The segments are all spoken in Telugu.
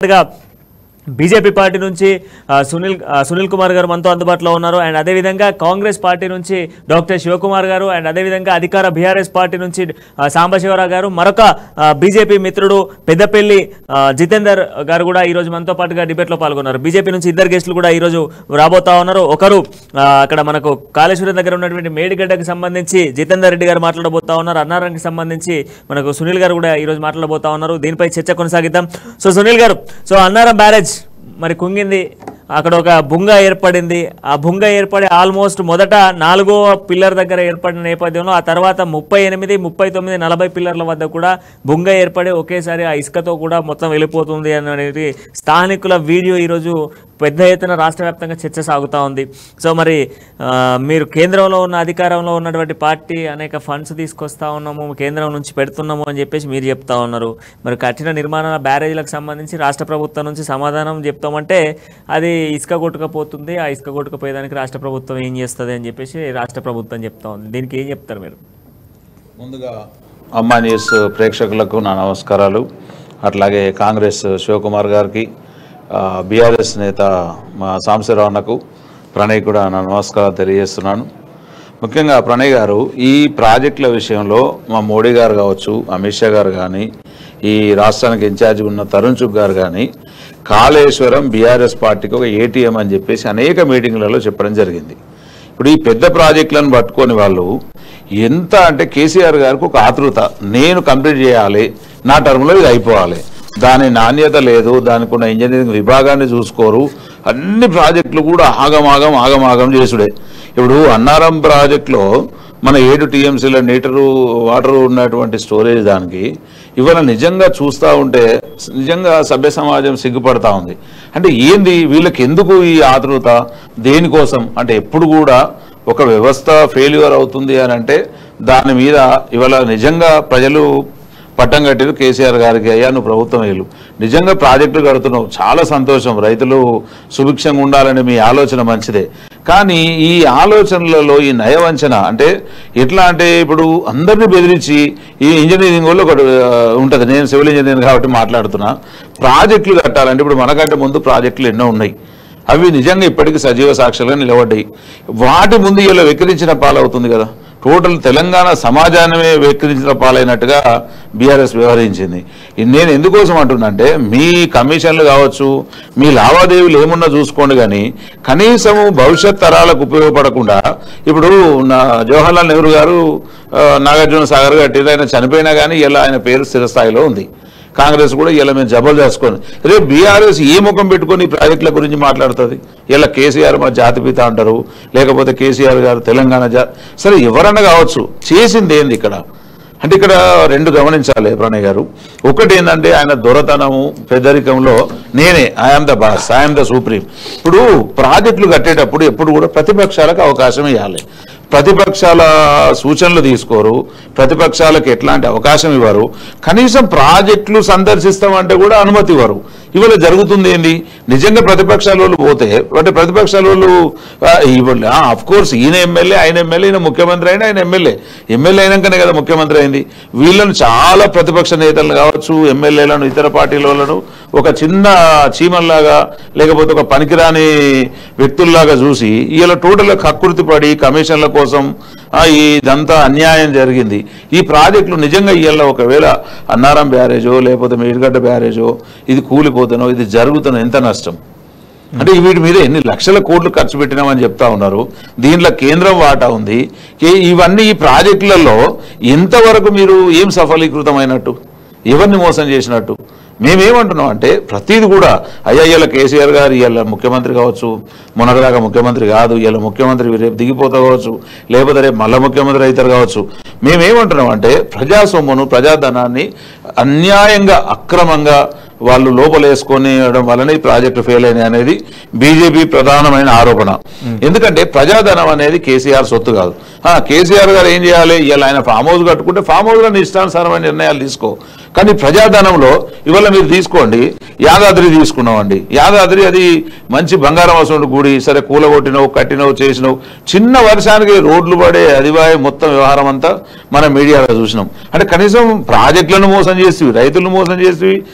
గా బీజేపీ పార్టీ నుంచి ఆ, సునీల్ ఆ, సునీల్ కుమార్ గారు మనతో అందుబాటులో ఉన్నారు అండ్ అదేవిధంగా కాంగ్రెస్ పార్టీ నుంచి డాక్టర్ శివకుమార్ గారు అండ్ అదేవిధంగా అధికార బీఆర్ఎస్ పార్టీ నుంచి ఆ, సాంబశివరావు గారు మరొక ఆ, బీజేపీ మిత్రుడు పెద్దపల్లి ఆ, జితేందర్ గారు కూడా ఈ రోజు మనతో పాటుగా డిబేట్లో పాల్గొన్నారు బీజేపీ నుంచి ఇద్దరు గెస్టులు కూడా ఈ రోజు రాబోతా ఉన్నారు ఒకరు ఆ, అక్కడ మనకు కాళేశ్వరం దగ్గర ఉన్నటువంటి మేడిగడ్డకు సంబంధించి జితేందర్ రెడ్డి గారు మాట్లాడబోతా ఉన్నారు అన్నారానికి సంబంధించి మనకు సునీల్ గారు కూడా ఈ రోజు మాట్లాడబోతా ఉన్నారు దీనిపై చర్చ కొనసాగిద్దాం సో సునీల్ గారు సో అన్నారం బ్యారేజ్ మరి కుంగింది అక్కడ ఒక బుంగ ఏర్పడింది ఆ బుంగ ఏర్పడి ఆల్మోస్ట్ మొదట నాలుగో పిల్లర్ దగ్గర ఏర్పడిన నేపథ్యంలో ఆ తర్వాత ముప్పై ఎనిమిది ముప్పై తొమ్మిది నలభై పిల్లర్ల వద్ద కూడా బుంగ ఏర్పడి ఒకేసారి ఆ ఇసుకతో కూడా మొత్తం వెళ్ళిపోతుంది అనేది స్థానికుల వీడియో ఈరోజు పెద్ద ఎత్తున రాష్ట్ర వ్యాప్తంగా చర్చ సాగుతూ ఉంది సో మరి ఆ, మీరు కేంద్రంలో ఉన్న అధికారంలో ఉన్నటువంటి పార్టీ అనేక ఫండ్స్ తీసుకొస్తా ఉన్నాము కేంద్రం నుంచి పెడుతున్నాము అని చెప్పేసి మీరు చెప్తా ఉన్నారు మరి కఠిన నిర్మాణ బ్యారేజీలకు సంబంధించి రాష్ట్ర ప్రభుత్వం నుంచి సమాధానం చెప్తామంటే అది ఇసుక కొట్టుకపోతుంది ఆ ఇసుక కొట్టుకుపోయేదానికి రాష్ట్ర ప్రభుత్వం ఏం చేస్తుంది అని చెప్పేసి రాష్ట్ర ప్రభుత్వం చెప్తా ఉంది దీనికి ఏం చెప్తారు మీరు ముందుగా అమ్మా న్యూస్ ప్రేక్షకులకు నా నమస్కారాలు అట్లాగే కాంగ్రెస్ శివకుమార్ గారికి బీఆర్ఎస్ నేత మా సాంబశివరావు అన్నకు ప్రణయ్ కూడా నా నమస్కారాలు తెలియజేస్తున్నాను ముఖ్యంగా ప్రణయ్ గారు ఈ ప్రాజెక్టుల విషయంలో మా మోడీ గారు కావచ్చు అమిత్ షా గారు కానీ ఈ రాష్ట్రానికి ఇన్ఛార్జ్ ఉన్న తరుణ్ చుక్ గారు కానీ కాళేశ్వరం బీఆర్ఎస్ పార్టీకి ఒక ఏటీఎం అని చెప్పేసి అనేక మీటింగ్లలో చెప్పడం జరిగింది ఇప్పుడు ఈ పెద్ద ప్రాజెక్టులను పట్టుకొని వాళ్ళు ఎంత అంటే కేసీఆర్ గారికి ఒక ఆతృత నేను కంప్లీట్ చేయాలి నా టర్మ్లో ఇది అయిపోవాలి దాని నాణ్యత లేదు దానికి ఉన్న ఇంజనీరింగ్ విభాగాన్ని చూసుకోరు అన్ని ప్రాజెక్టులు కూడా ఆగమాగం ఆగమాగం చేసుడే ఇప్పుడు అన్నారం ప్రాజెక్టులో మన ఏడు టీఎంసీల నీటరు వాటర్ ఉన్నటువంటి స్టోరేజ్ దానికి ఇవాళ నిజంగా చూస్తూ ఉంటే నిజంగా సభ్య సమాజం సిగ్గుపడతా ఉంది అంటే ఏంది వీళ్ళకి ఎందుకు ఈ ఆతృత దేనికోసం అంటే ఎప్పుడు కూడా ఒక వ్యవస్థ ఫెయిల్యూర్ అవుతుంది అని అంటే దాని మీద ఇవాళ నిజంగా ప్రజలు పట్టం కట్టారు కేసీఆర్ గారికి అయ్యా నువ్వు ప్రభుత్వం వేలు నిజంగా ప్రాజెక్టులు కడుతున్నావు చాలా సంతోషం రైతులు సుభిక్షంగా ఉండాలని మీ ఆలోచన మంచిదే కానీ ఈ ఆలోచనలలో ఈ నయవంచన అంటే ఎట్లా అంటే ఇప్పుడు అందరినీ బెదిరించి ఈ ఇంజనీరింగ్ వాళ్ళు ఒకటి ఆ, ఉంటుంది నేను సివిల్ ఇంజనీర్ కాబట్టి మాట్లాడుతున్నా ప్రాజెక్టులు కట్టాలంటే ఇప్పుడు మనకంటే ముందు ప్రాజెక్టులు ఎన్నో ఉన్నాయి అవి నిజంగా ఇప్పటికీ సజీవ సాక్షులుగా నిలబడ్డాయి వాటి ముందు ఇలా వెక్కిరించిన పాలవుతుంది కదా టోటల్ తెలంగాణ సమాజానమే వెక్కిరించిన పాలైనట్టుగా బీఆర్ఎస్ వ్యవహరించింది ఇది నేను ఎందుకోసం అంటున్నంటే మీ కమిషన్లు కావచ్చు మీ లావాదేవీలు ఏమున్నా చూసుకోండి కానీ కనీసము భవిష్యత్ తరాలకు ఉపయోగపడకుండా ఇప్పుడు నా జవహర్లాల్ నెహ్రూ గారు ఆ, నాగార్జున సాగర్ కట్టిరు ఆయన చనిపోయినా కానీ ఇలా ఆయన పేరు స్థిరస్థాయిలో ఉంది కాంగ్రెస్ కూడా ఇలా మేము జబలు చేసుకొని రేపు బీఆర్ఎస్ ఏ ముఖం పెట్టుకొని ఈ ప్రాజెక్టుల గురించి మాట్లాడుతుంది ఇలా కేసీఆర్ మా జాతిపిత అంటారు లేకపోతే కేసీఆర్ గారు తెలంగాణ జా సరే ఎవరన్నా కావచ్చు చేసింది ఏంది ఇక్కడ అంటే ఇక్కడ రెండు గమనించాలి ప్రణయ్ గారు ఒకటి ఏంటంటే ఆయన దొరతనము పెద్దరికంలో నేనే I'm the boss I'm the supreme ఇప్పుడు ప్రాజెక్టులు కట్టేటప్పుడు ఎప్పుడు కూడా ప్రతిపక్షాలకు అవకాశం ఇవ్వాలి ప్రతిపక్షాల సూచనలు తీసుకోరు ప్రతిపక్షాలకు ఎట్లాంటి అవకాశం ఇవ్వరు కనీసం ప్రాజెక్టులు సందర్శిస్తామంటే కూడా అనుమతి ఇవ్వరు ఇవాళ జరుగుతుంది ఏంది నిజంగా ప్రతిపక్షాల వాళ్ళు పోతే అంటే ప్రతిపక్షాల వాళ్ళు అఫ్ కోర్స్ ఈయన ఎమ్మెల్యే ఆయన ఎమ్మెల్యే ఈయన ముఖ్యమంత్రి అయినా ఆయన ఎమ్మెల్యే ఎమ్మెల్యే అయినాకనే కదా ముఖ్యమంత్రి అయింది వీళ్ళను చాలా ప్రతిపక్ష నేతలు కావచ్చు ఎమ్మెల్యేలను ఇతర పార్టీల వాళ్ళను ఒక చిన్న చీమల్లాగా లేకపోతే ఒక పనికిరాని వ్యక్తుల్లాగా చూసి ఇలా టోటల్ కకృతి పడి కమిషన్ల కోసం ఆ, ఇదంతా అన్యాయం జరిగింది ఈ ప్రాజెక్టులు నిజంగా ఇవాళ ఒకవేళ అన్నారం బ్యారేజో లేకపోతే మేడిగడ్డ బ్యారేజో ఇది కూలిపోతానో ఇది జరుగుతానో ఎంత నష్టం అంటే వీటి మీద ఎన్ని లక్షల కోట్లు ఖర్చు పెట్టినామని చెప్తా ఉన్నారు దీంట్లో కేంద్రం వాటా ఉంది ఈ- ఇవన్నీ ఈ ప్రాజెక్టులలో ఎంతవరకు మీరు ఏం సఫలీకృతమైనట్టు ఎవరిని మోసం చేసినట్టు మేమేమంటున్నాం అంటే ప్రతిది కూడా అయ్యా ఇలా కేసీఆర్ గారు ఇవాళ ముఖ్యమంత్రి కావచ్చు మొన్నటిదాకా ముఖ్యమంత్రి కాదు ఇలా ముఖ్యమంత్రి రేపు దిగిపోతా కావచ్చు లేకపోతే రేపు మళ్ళా ముఖ్యమంత్రి అవుతారు కావచ్చు మేమేమంటున్నాం అంటే ప్రజాసొమ్మును ప్రజాధనాన్ని అన్యాయంగా అక్రమంగా వాళ్ళు లోపలేసుకొనియడం వలన ఈ ప్రాజెక్టు ఫెయిల్ అయినాయి అనేది బీజేపీ ప్రధానమైన ఆరోపణ ఎందుకంటే ప్రజాధనం అనేది కేసీఆర్ సొత్తు కాదు ఆ, కేసీఆర్ గారు ఏం చేయాలి ఇలా ఆయన ఫామ్ హౌస్ కట్టుకుంటే ఫామ్ హౌస్లో ఇష్టానుసారమైన నిర్ణయాలు తీసుకో కానీ ప్రజాధనంలో ఇవాళ మీరు తీసుకోండి యాదాద్రి తీసుకున్నామండి యాదాద్రి అది మంచి బంగారం వసండు గుడి సరే కూలగొట్టినవు కట్టినవు చేసినవు చిన్న వర్షానికి రోడ్లు పడే అదివాయి మొత్తం వ్యవహారం అంతా మనం మీడియాలో చూసినాం అంటే కనీసం ప్రాజెక్టులను మోసం చేసి రైతులను మోసం చేసి దేవుళ్ళ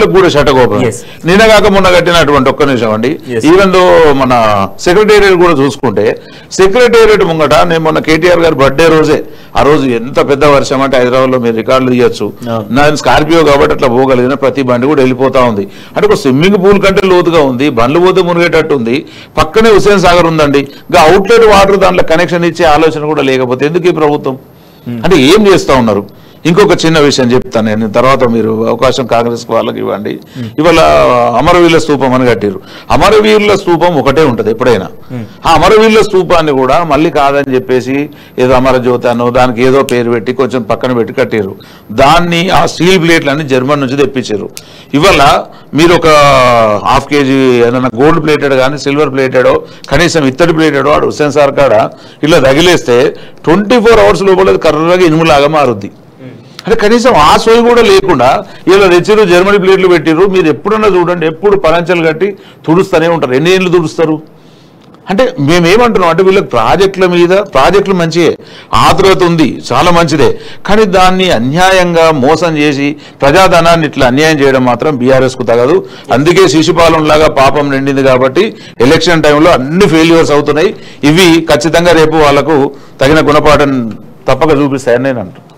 వీళ్ళకి కూడా షటకోపం Yes. నిన్నగాక మొన్న కట్టినటువంటి ఒక్క నిమిషం అండి Yes. ఈవెన్ దో మన సెక్రటేరియట్ కూడా చూసుకుంటే సెక్రటేరియట్ ముంగట నేను మొన్న కేటీఆర్ గారి బర్త్డే రోజే ఆ రోజు ఎంత పెద్ద వర్షం అంటే హైదరాబాద్ లో మీరు రికార్డులు తీయొచ్చు అవును. నేను స్కార్పియో కాబట్టి అట్లా పోగలిగిన ప్రతి బండి కూడా వెళ్ళిపోతా ఉంది అంటే ఒక స్విమ్మింగ్ పూల్ కంటే లోతుగా ఉంది బండ్లు పోతే మునిగేటట్టు ఉంది పక్కనే హుసేన్ సాగర్ ఉందండి ఇంకా అవుట్లెట్ వాటర్ దాంట్లో కనెక్షన్ ఇచ్చే ఆలోచన కూడా లేకపోతే ఎందుకు ఈ ప్రభుత్వం అంటే ఏం చేస్తా ఉన్నారు ఇంకొక చిన్న విషయం చెప్తాను నేను తర్వాత మీరు అవకాశం కాంగ్రెస్ వాళ్ళకి ఇవ్వండి ఇవాళ అమరవీరుల స్తూపం అని కట్టిరు అమరవీరుల స్తూపం ఒకటే ఉంటది ఎప్పుడైనా ఆ అమరవీరుల స్తూపాన్ని కూడా మళ్ళీ కాదని చెప్పేసి ఏదో అమరజ్యోతి అనో దానికి ఏదో పేరు పెట్టి కొంచెం పక్కన పెట్టి కట్టిరు దాన్ని ఆ స్టీల్ ప్లేట్లన్నీ జర్మన్ నుంచి తెప్పించారు ఇవాళ మీరు ఒక హాఫ్ కేజీ ఏదైనా గోల్డ్ ప్లేటెడ్ కానీ సిల్వర్ ప్లేటెడో కనీసం ఇత్తడి ప్లేటెడో ఆడు హుస్సేన్ సార్ కాడ ఇలా తగిలేస్తే ట్వంటీ ఫోర్ అవర్స్ లోపల అది కర్రగా ఇనుములాగా మారుద్ది అంటే కనీసం ఆ సోయి కూడా లేకుండా ఇలా తెచ్చిరు జర్మనీ ప్లేట్లు పెట్టిరు మీరు ఎప్పుడన్నా చూడండి ఎప్పుడు పరంచలు కట్టి తుడుస్తూనే ఉంటారు ఎన్ని ఏళ్ళు తుడుస్తారు అంటే మేమేమంటున్నాం అంటే వీళ్ళకి ప్రాజెక్టుల మీద ప్రాజెక్టులు మంచియే ఆతురత ఉంది చాలా మంచిదే కానీ దాన్ని అన్యాయంగా మోసం చేసి ప్రజాధనాన్ని ఇట్లా అన్యాయం చేయడం మాత్రం బీఆర్ఎస్ కు తగదు అందుకే శిశుపాలన లాగా పాపం నిండింది కాబట్టి ఎలక్షన్ టైంలో అన్ని ఫెయిల్యూర్స్ అవుతున్నాయి ఇవి ఖచ్చితంగా రేపు వాళ్ళకు తగిన గుణపాఠం తప్పక చూపిస్తాయని నేను అంటాను